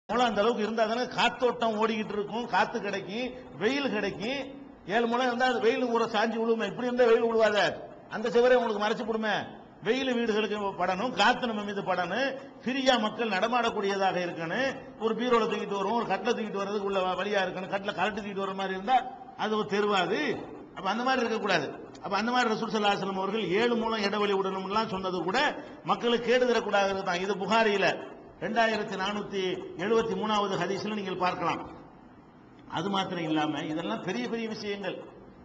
முழம் அந்த அளவுக்கு இருந்தா தானே காத்தோட்டம் ஓடிக்கிட்டு இருக்கும் காத்து கிடைக்கும் வெயில் கிடைக்கும் ஏழு முழம் இருந்தா அது வெயில் கூட சாஞ்சி விழுவுமே இப்படி இருந்தா வெயில் விழுவாத அந்த சிவரை உங்களுக்கு மறைச்சு விடுமே வெயில் வீடுகளுக்கு படணும் காத்து நம்ம மீது படணும் ஃப்ரீயா மக்கள் நடமாடக்கூடியதாக இருக்கணும் ஒரு பீரோல தூக்கிட்டு வரும் ஒரு கட்டில தூக்கிட்டு வர்றதுக்கு உள்ள வழியா இருக்கணும் கட்டில கரண்ட் தூக்கிட்டு வர மாதிரி இருந்தா அது ஒரு தெருவாது அப்ப அந்த மாதிரி இருக்கக்கூடாது அப்ப அந்த மாதிரி ரசூல் ஸல்லல்லாஹு அலைஹி வஸல்லம் அவர்கள் ஏழு மூலம் இடைவெளி விடணும்லாம் சொன்னது கூட மக்களுக்கு கேடு தரக்கூடாது தான் இது புகாரியில ரெண்டாயிரத்தி நானூத்தி எழுபத்தி மூணாவது ஹதீஸ்ல நீங்கள் பார்க்கலாம் அது மாத்திரம் இல்லாம இதெல்லாம் பெரிய பெரிய விஷயங்கள்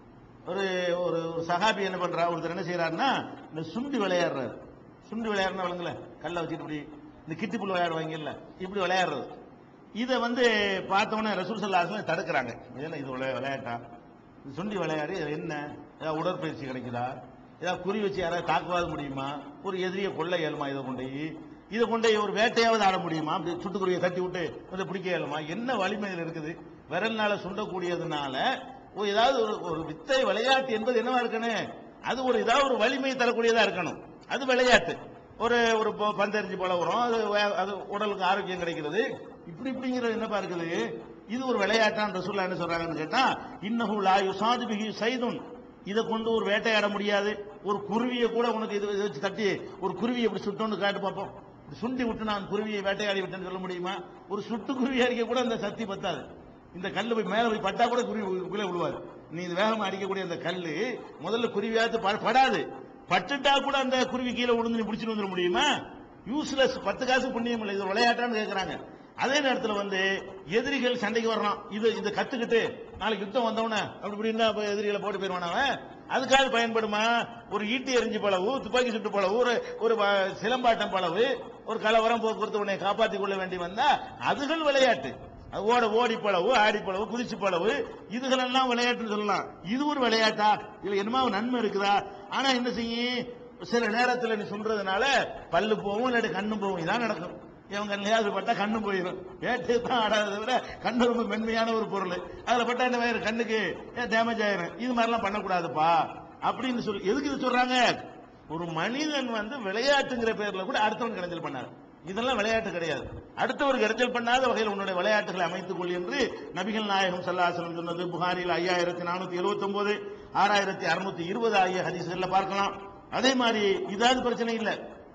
ஒரு ஒரு ஒரு சகாபி என்ன பண்றா ஒருத்தர் என்ன செய்யறாருன்னா இந்த சுண்டி விளையாடுறாரு சுண்டி விளையாடுனா விளங்கல கல்ல வச்சுட்டு இப்படி இந்த கிட்டிப்புல் விளையாடுவாங்க இல்ல இப்படி விளையாடுறது இதை வந்து பார்த்தவொடனே ரசூல் சல்லாஹ் தடுக்கிறாங்க இதென்ன இது விளையா- விளையாட்டா இது சுண்டி விளையாடி இது என்ன ஏதாவது உடற்பயிற்சி கிடைக்குதா ஏதாவது குறி வச்சு யாராவது தாக்குவாது முடியுமா ஒரு எதிரியை கொள்ள இயலுமா இதை கொண்டு போய் இதை கொண்டு போய் ஒரு வேட்டையாவது ஆட முடியுமா அப்படி சுட்டுக்குருவியை தட்டி விட்டு வந்து பிடிக்க இயலுமா என்ன வலிமை இதுல இருக்குது விரல்னால சுண்டக்கூடியதுனால ஒரு ஏதாவது ஒரு ஒரு வித்தை விளையாட்டு என்பது என்னவா இருக்கணும் அது ஒரு ஏதாவது ஒரு வலிமை தரக்கூடியதா இருக்கணும் அது விளையாட்டு ஒரு ஒரு ப- பந்தெறிஞ்சு போல வரும் அது வே- அது உடலுக்கு ஆரோக்கியம் கிடைக்கிறது இப்படி இப்படிங்கிறது என்னப்பா இருக்குது இது ஒரு விளையாட்டான் ரசூல்லா என்ன சொல்றாங்கன்னு கேட்டா இன்னஹு லா யுசாது பிஹி சைதுன் இதை கொண்டு ஒரு வேட்டையாட முடியாது ஒரு குருவியை கூட உனக்கு இது இதை வச்சு தட்டி ஒரு குருவியை இப்படி சுட்டோன்னு காட்டு பார்ப்போம் இப்படி சுண்டி விட்டு நான் குருவியை வேட்டையாடி விட்டேன்னு சொல்ல முடியுமா ஒரு சுட்டு குருவி அடிக்க கூட அந்த சக்தி பத்தாது இந்த கல்லு போய் மேல போய் பட்டா கூட குருவி கீழே விழுவாது நீ இது வேகமா அடிக்கக்கூடிய அந்த கல்லு முதல்ல குருவியாத்து ப- படாது பட்டுட்டா கூட அந்த குருவி கீழே விழுந்து நீ பிடிச்சிட்டு வந்துட முடியுமா யூஸ்லெஸ் பத்து காசு புண்ணியம் இல்லை இது விளையாட்டான்னு கேட்கறாங்க அதே நேரத்துல வந்து எதிரிகள் சண்டைக்கு வரணும் இது இதை கத்துக்கிட்டு நாளைக்கு யுத்தம் வந்தவன அப்படி இப்படின்னா அப்ப எதிரிகளை போட்டு போயிருவான் அவன் அதுக்காக பயன்படுமா ஒரு ஈட்டி எறிஞ்சு பளவு துப்பாக்கி சுட்டு பளவு ஒரு ஒரு வ- சிலம்பாட்டம் பளவு ஒரு கலவரம் போக்குவரத்து உன்னை காப்பாற்றிக் கொள்ள வேண்டி வந்தா அதுகள் விளையாட்டு அது ஓட ஓடி பளவு ஆடி பளவு குதிச்சு பளவு இதுகளெல்லாம் விளையாட்டுன்னு சொல்லலாம் இது ஒரு விளையாட்டா இதுல என்னமா ஒரு நன்மை இருக்குதா ஆனா என்ன செய்யும் சில நேரத்துல நீ சொல்றதுனால பல்லு போகும் இல்லாட்டி கண்ணு போகும் இதான் நடக்கும் இவங்க கண்ணிலையாவது பட்டா கண்ணு போயிடும் வேட்டு தான் ஆடாததை விட கண்ணு ரொம்ப மென்மையான ஒரு பொருள் அதுல பட்டா என்ன வேறு கண்ணுக்கு டேமேஜ் ஆயிரும் இது மாதிரிலாம் பண்ணக்கூடாதுப்பா அப்படின்னு சொல்லி எதுக்கு இது சொல்றாங்க ஒரு மனிதன் வந்து விளையாட்டுங்கிற பேர்ல கூட அடுத்தவன் கிடைச்சல் பண்ணாரு இதெல்லாம் விளையாட்டு கிடையாது அடுத்தவருக்கு இடைஞ்சல் பண்ணாத வகையில் உன்னுடைய விளையாட்டுகளை அமைத்துக் கொள் என்று நபிகள் நாயகம் சல்லாசலம் சொன்னது புகாரில் ஐயாயிரத்தி நானூத்தி எழுபத்தி ஒன்பது ஆறாயிரத்தி அறுநூத்தி இருபது ஆகிய ஹதீஸ்கள்ல பார்க்கலாம் அதே மாதிரி இதாவது பிரச்சனை இல்லை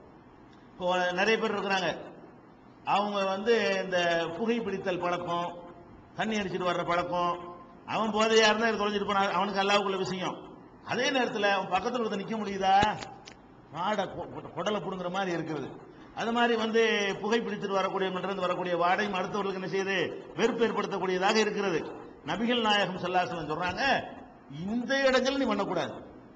இப்போ நிறைய பேர் இருக்கிறாங்க அவங்க வந்து இந்த புகைப்பிடித்தல் பழக்கம் தண்ணி அடிச்சிட்டு வர்ற பழக்கம் அவன் போதையா இருந்தா இது தொலைஞ்சிட்டு போனா அவனுக்கு அல்லாவுக்குள்ள விஷயம் அதே நேரத்தில் அவன் பக்கத்தில் ஒருத்தன் நிக்க முடியுதா வாடை கொ- கொ- குடலை புடுங்குற மாதிரி இருக்குது அது மாதிரி வந்து புகைப்பிடித்துட்டு வரக்கூடியவங்கிட்ட வரக்கூடிய வாடையும் அடுத்தவர்களுக்கு என்ன செய்யுது வெறுப்பு ஏற்படுத்தக்கூடியதாக இருக்கிறது நபிகள் நாயகம் செல்லாசலம் சொல்றாங்க இந்த இடங்கள் நீ பண்ணக்கூடாது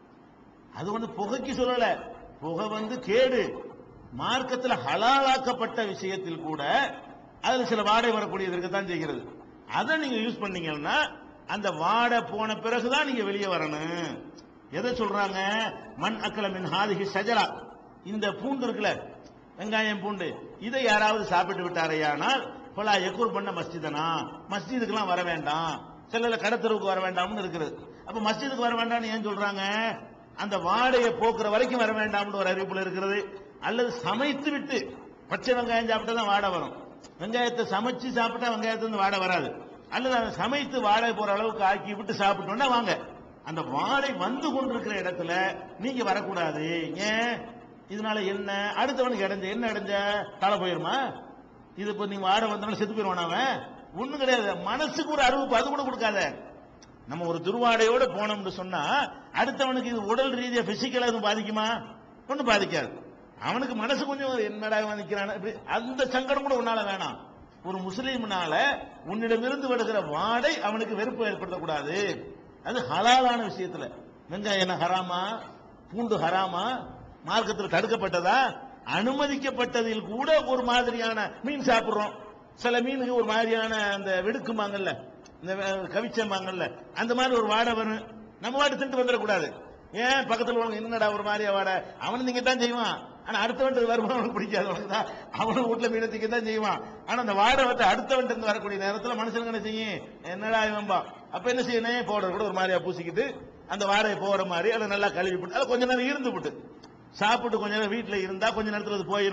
அது வந்து புகைக்கு சொல்லல புகை வந்து கேடு மார்க்கத்தில் ஹலாலாக்கப்பட்ட விஷயத்தில் கூட அதுல சில வாடை வரக்கூடியது இருக்கத்தான் செய்கிறது அதை நீங்க யூஸ் பண்ணீங்கன்னா அந்த வாடை போன பிறகுதான் நீங்க வெளியே வரணும் எதை சொல்றாங்க மண் அக்கல மின் ஹாதிஹி ஷஜரா இந்த பூண்டு இருக்குல்ல வெங்காயம் பூண்டு இதை யாராவது சாப்பிட்டு விட்டாரையானால் பலா எக்கூர் பண்ண மஸ்ஜிதனா மஸ்ஜிதுக்கெல்லாம் வர வேண்டாம் சிலர் கடத்தருவுக்கு வர வேண்டாம்னு இருக்குது அப்ப மஸ்ஜிதுக்கு வர வேண்டாம்னு ஏன் சொல்றாங்க அந்த வாடையை போக்குற வரைக்கும் வர வேண்டாம்னு ஒரு அறிவிப்புல இருக்கிறது அல்லது சமைத்து விட்டு பச்சை வெங்காயம் சாப்பிட்டா தான் வாடை வரும் வெங்காயத்தை சமைச்சு சாப்பிட்டா வெங்காயத்துல இருந்து வாடை வராது அல்லது அதை சமைத்து வாடை போற அளவுக்கு ஆக்கி விட்டு சாப்பிட்டோம்னா வாங்க அந்த வாடை வந்து கொண்டிருக்கிற இடத்துல நீங்க வரக்கூடாது ஏன் இதனால என்ன அடுத்தவனுக்கு இடைஞ்ச என்ன இடைஞ்ச தலை போயிருமா இது இப்ப நீங்க வாடை வந்தோம்னா செத்து போயிருவான் அவன் ஒண்ணும் கிடையாது மனசுக்கு ஒரு அறிவிப்பு அது கூட கொடுக்காத நம்ம ஒரு துருவாடையோட போனோம்னு சொன்னா அடுத்தவனுக்கு இது உடல் ரீதியா பிசிக்கலா எதுவும் பாதிக்குமா ஒன்றும் பாதிக்காது அவனுக்கு மனசு கொஞ்சம் என்னடா இவன் நிக்கிறான் இப்படி அந்த சங்கடம் கூட உன்னால வேணாம் ஒரு முஸ்லீம்னால உன்னிடமிருந்து வருகிற வாடை அவனுக்கு வெறுப்பு ஏற்படுத்தக்கூடாது அது ஹலாலான விஷயத்துல வெங்காயம் என்ன ஹராமா பூண்டு ஹராமா மார்க்கத்தில் தடுக்கப்பட்டதா அனுமதிக்கப்பட்டதில் கூட ஒரு மாதிரியான மீன் சாப்பிடுறோம் சில மீனுக்கு ஒரு மாதிரியான அந்த வெடுக்குமாங்கல்ல இந்த வே- கவிச்சம்பாங்கல்ல அந்த மாதிரி ஒரு வாடை வரும் நம்ம வாடை திண்டு வந்துடக்கூடாது ஏன் பக்கத்துல உள்ளவங்க என்னடா ஒரு மாதிரியா வாடை அவனு நீங்க தான் செய்வான் ஆனா அடுத்தவன் வருமானம் அவனுக்கு பிடிக்காது அவனுக்கு தான் அவனும் வீட்டுல மீனை திங்க தான் செய்வான் ஆனா அந்த வாடை வந்து அடுத்தவன் இருந்து வரக்கூடிய நேரத்துல மனுஷனுக்கு என்ன செய்யும் என்னடா இவன்பா அப்ப என்ன செய்யணும் பவுடர் கூட ஒரு மாதிரியா பூசிக்கிட்டு அந்த வாடையை போற மாதிரி அதை நல்லா கழுவி போட்டு அதை கொஞ்ச நேரம் இருந்து விட்டு சாப்பிட்டு கொஞ்ச நேரம் வீட்டுல இருந்தா கொஞ்ச நேரத்துல அது போயிடும்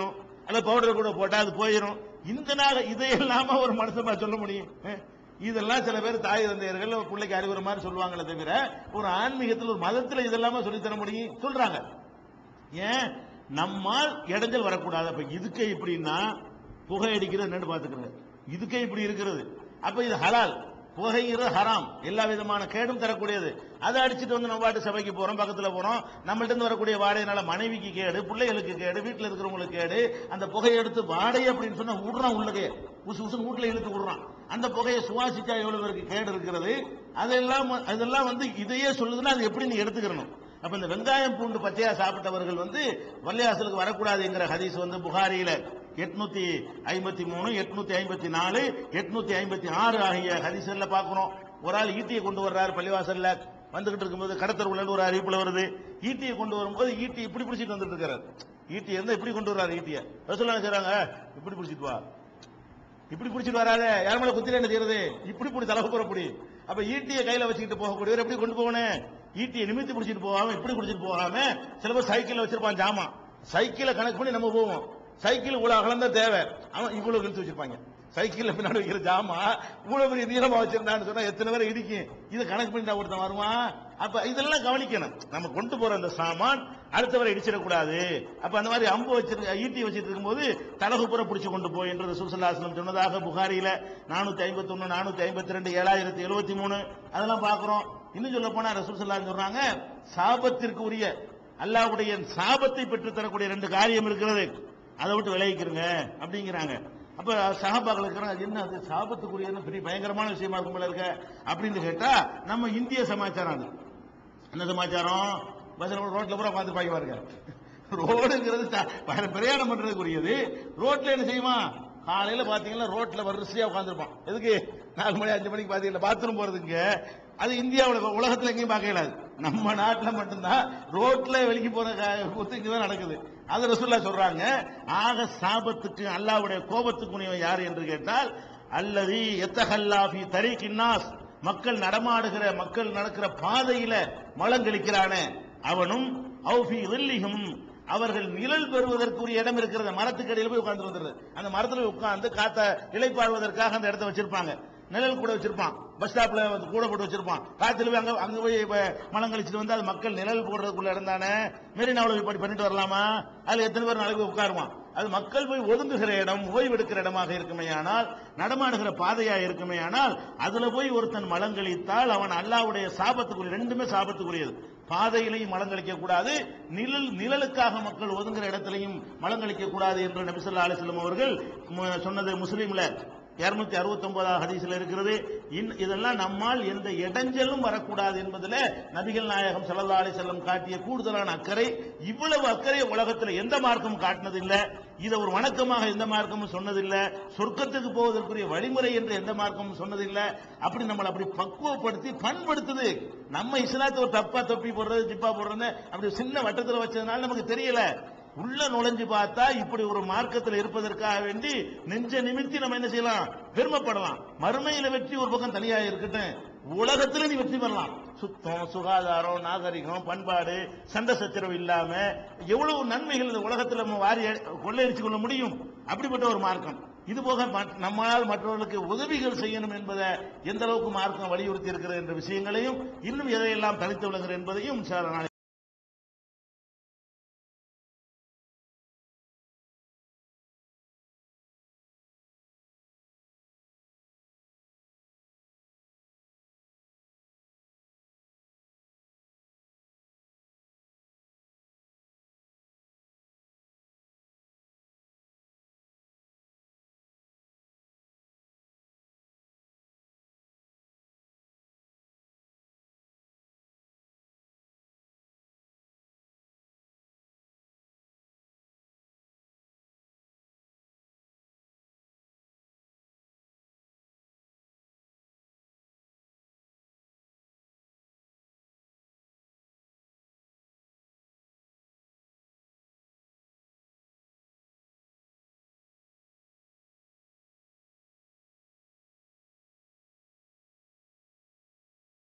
அல்ல பவுடர் கூட போட்டா அது போயிடும் இந்த நாள் இதை இல்லாம ஒரு மனுஷன் சொல்ல முடியும் அஹ்? இதெல்லாம் சில பேர் தாய் தந்தையர்கள் பிள்ளைக்கு அறிவுற மாதிரி சொல்லுவாங்களே தவிர ஒரு ஆன்மீகத்தில் ஒரு மதத்தில் இதெல்லாம சொல்லித் தர முடியும் சொல்றாங்க ஏன் நம்மால் இடைஞ்சல் வரக்கூடாது அப்ப இதுக்கே இப்படின்னா புகை அடிக்கிறது என்னன்னு பாத்துக்கிறது இதுக்கே இப்படி இருக்கிறது அப்ப இது ஹலால் புகைங்கிறது ஹராம் எல்லா விதமான கேடும் தரக்கூடியது அதை அடிச்சுட்டு வந்து நம்ம பாட்டு சபைக்கு போறோம் பக்கத்துல போறோம் நம்மள்ட்ட இருந்து வரக்கூடிய வாடையினால மனைவிக்கு கேடு பிள்ளைகளுக்கு கேடு வீட்டுல இருக்கிறவங்களுக்கு கேடு அந்த புகையை எடுத்து வாடை அப்படின்னு சொன்னா விடுறான் உள்ளகே உசு உசு வீட்டுல இழுத்து விடுறான் அந்த புகையை சுவாசிச்சா எவ்வளவு பேருக்கு கேடு இருக்கிறது அதெல்லாம் அதெல்லாம் வந்து இதையே சொல்லுதுன்னா அது எப்படி நீ எடுத்துக்கிறணும் அப்ப இந்த வெங்காயம் பூண்டு பச்சையா சாப்பிட்டவர்கள் வந்து வல்லியாசலுக்கு வரக்கூடாதுங்கிற ஹதீஸ் வந்து புகாரியில எட்நூத்தி ஐம்பத்தி மூணு எட்நூத்தி ஐம்பத்தி நாலு எட்நூத்தி ஐம்பத்தி ஆறு ஆகிய ஹதீஸ்ல பாக்குறோம் ஒரு ஆள் ஈட்டியை கொண்டு வர்றாரு பள்ளிவாசல்ல வந்துகிட்டு இருக்கும்போது கடத்தருவுல ஒரு அறிவிப்புல வருது ஈட்டியை கொண்டு வரும்போது ஈட்டி இப்படி பிடிச்சிட்டு வந்துட்டு இருக்காரு ஈட்டி இருந்தா இப்படி கொண்டு வர்றாரு ஈட்டியை ரசூலுல்லாஹி செய்றாங்க இப்படி பிடிச்சிட்டு வா இப்படி பிடிச்சிட்டு வராத யார் மேல குத்தில என்ன செய்யறது இப்படி பிடி தலவு புறப்படி அப்ப ஈட்டியை கையில வச்சுக்கிட்டு போகக்கூடியவர் எப்படி கொண்டு போகணும் ஈட்டியை நிமித்தி பிடிச்சிட்டு போகாம இப்படி பிடிச்சிட்டு போகாம சில பேர் சைக்கிள்ல வச்சிருப்பான் ஜாமா சைக்கிளை கணக்கு பண்ணி நம்ம போவோம் சைக்கிள் இவ்வளவு அகலம் தான் தேவை அவன் இவ்வளவு இழுத்து வச்சிருப்பாங்க சைக்கிள்ல பின்னாடி வைக்கிற ஜாமா இவ்வளவு பெரிய நீளமா வச்சிருந்தான்னு சொன்னா எத்தனை பேர் இடிக்கும் இது கணக்கு பண்ணிட்டா ஒருத்தன் வருவான் அப்ப இதெல்லாம் கவனிக்கணும் நம்ம கொண்டு போற அந்த சாமான் அடுத்தவரை இடிச்சிடக்கூடாது அப்ப அந்த மாதிரி அம்பு வச்சிருக்க ஈட்டி வச்சிட்டு இருக்கும்போது தலகு புற பிடிச்சு கொண்டு போய் என்று ரசூலுல்லாஹி சொன்னதாக புகாரியில நானூத்தி ஐம்பத்தி ஒன்னு நானூத்தி ஐம்பத்தி ரெண்டு ஏழாயிரத்தி எழுபத்தி மூணு அதெல்லாம் பாக்குறோம் இன்னும் சொல்ல போனா ரசூலுல்லாஹி சொல்றாங்க சாபத்திற்கு உரிய அல்லாஹ்வுடைய சாபத்தை பெற்று தரக்கூடிய ரெண்டு காரியம் இருக்கிறது அதை விட்டு விளைவிக்கிறங்க அப்படிங்கிறாங்க அப்ப சகாபாக்கள் இருக்கிறாங்க என்ன அது சாபத்துக்குரிய பெரிய பயங்கரமான விஷயமா இருக்கும் போல இருக்க அப்படின்னு கேட்டா நம்ம இந்திய சமாச்சாரம் அது என்ன சமாச்சாரம் பஸ்ல ரோட்ல பூரா உட்காந்து பாக்கி பாருங்க ரோடுங்கிறது ச- பயணம் பிரயாணம் பண்றதுக்குரியது ரோட்ல என்ன செய்யுமா காலையில பாத்தீங்கன்னா ரோட்ல வரிசையா உட்காந்துருப்பான் எதுக்கு நாலு மணி அஞ்சு மணிக்கு பாத்தீங்கன்னா பாத்ரூம் போறதுக்கு அது இந்தியாவுல உலகத்துல எங்கேயும் பார்க்க இயலாது நம்ம நாட்டுல மட்டும்தான் ரோட்ல வெளிக்கு போற க- குத்து இங்கதான் நடக்குது அது ரசூல்லா சொல்றாங்க ஆக சாபத்துக்கு அல்லாவுடைய கோபத்துக்குரியவன் யார் என்று கேட்டால் அல்லது எத்தஹல்லாஃபி தரீக்கின்னாஸ் மக்கள் நடமாடுகிற மக்கள் நடக்கிற பாதையில மலங்கழிக்கிறானே அவனும் அவுஃபி இல்லிகும் அவர்கள் நிழல் பெறுவதற்குரிய இடம் இருக்கிறது மரத்துக்கு அடியில் போய் உட்கார்ந்து வந்துருது அந்த மரத்துல போய் உட்கார்ந்து காத்த இலைப்பாடுவதற்காக அந்த இடத்த வச்சிருப்பாங்க நிழல் கூட வச்சிருப்பான் பஸ் ஸ்டாப்ல வந்து கூட போட்டு வச்சிருப்பான் காத்துல போய் அங்க அங்க போய் இப்ப மலம் கழிச்சிட்டு வந்து அது மக்கள் நிழல் போடுறதுக்குள்ள இடம் தானே மெரினாவில் போய் படி பண்ணிட்டு வரலாமா அதுல எத்தனை பேர் நாளைக்கு போய் உட்காருவான் அது மக்கள் போய் ஒதுங்குகிற இடம் ஓய்வெடுக்கிற இடமாக இருக்குமேயானால் நடமாடுகிற பாதையா இருக்குமேயானால் அதுல போய் ஒருத்தன் மலங்களித்தால் அவன் அல்லாவுடைய சாபத்துக்குரிய ரெண்டுமே சாபத்துக்குரியது பாதையிலையும் மலங்களிக்க கூடாது நிழல் நிழலுக்காக மக்கள் ஒதுங்குற இடத்திலையும் மலங்களிக்க கூடாது என்று நபிசல்லா அலிஸ்லம் அவர்கள் மு- சொன்னது முஸ்லீம்ல இருநூத்தி அறுபத்தி ஒன்பதாவது ஹதீஸ்ல இருக்கிறது இன்- இதெல்லாம் நம்மால் எந்த இடைஞ்சலும் வரக்கூடாது என்பதுல நபிகள் நாயகம் ஸல்லல்லாஹு அலைஹி வஸல்லம் காட்டிய கூடுதலான அக்கறை இவ்வளவு அக்கறை உலகத்துல எந்த மார்க்கமும் காட்டினதில்லை இதை ஒரு வணக்கமாக எந்த மார்க்கமும் சொன்னதில்லை சொர்க்கத்துக்கு போவதற்குரிய வழிமுறை என்று எந்த மார்க்கமும் சொன்னதில்லை அப்படி நம்மளை அப்படி பக்குவப்படுத்தி பண்படுத்துது நம்ம இஸ்லாத்தை ஒரு தப்பா தொப்பி போடுறது ஜிப்பா போடுறது அப்படி சின்ன வட்டத்துல வச்சதுனால நமக்கு தெரியல உள்ள நுழைஞ்சு பார்த்தா இப்படி ஒரு மார்க்கத்தில் இருப்பதற்காக வேண்டி நெஞ்ச நிமித்தி நம்ம என்ன செய்யலாம் பெருமைப்படலாம் மறுமையில வெற்றி ஒரு பக்கம் தனியா இருக்கட்டும் உலகத்துல நீ வெற்றி பெறலாம் சுத்தம் சுகாதாரம் நாகரிகம் பண்பாடு சண்டை சச்சரவு இல்லாம எவ்வளவு நன்மைகள் இந்த உலகத்துல நம்ம வாரி கொள்ளையடிச்சு கொள்ள முடியும் அப்படிப்பட்ட ஒரு மார்க்கம் இது போக மற்ற- நம்மால் மற்றவர்களுக்கு உதவிகள் செய்யணும் என்பதை எந்த அளவுக்கு மார்க்கம் வலியுறுத்தி இருக்கிறது என்ற விஷயங்களையும் இன்னும் எதையெல்லாம் தனித்து விளங்குகிறது என்பதையும் இன்ஷா அல்லாஹ் நாளை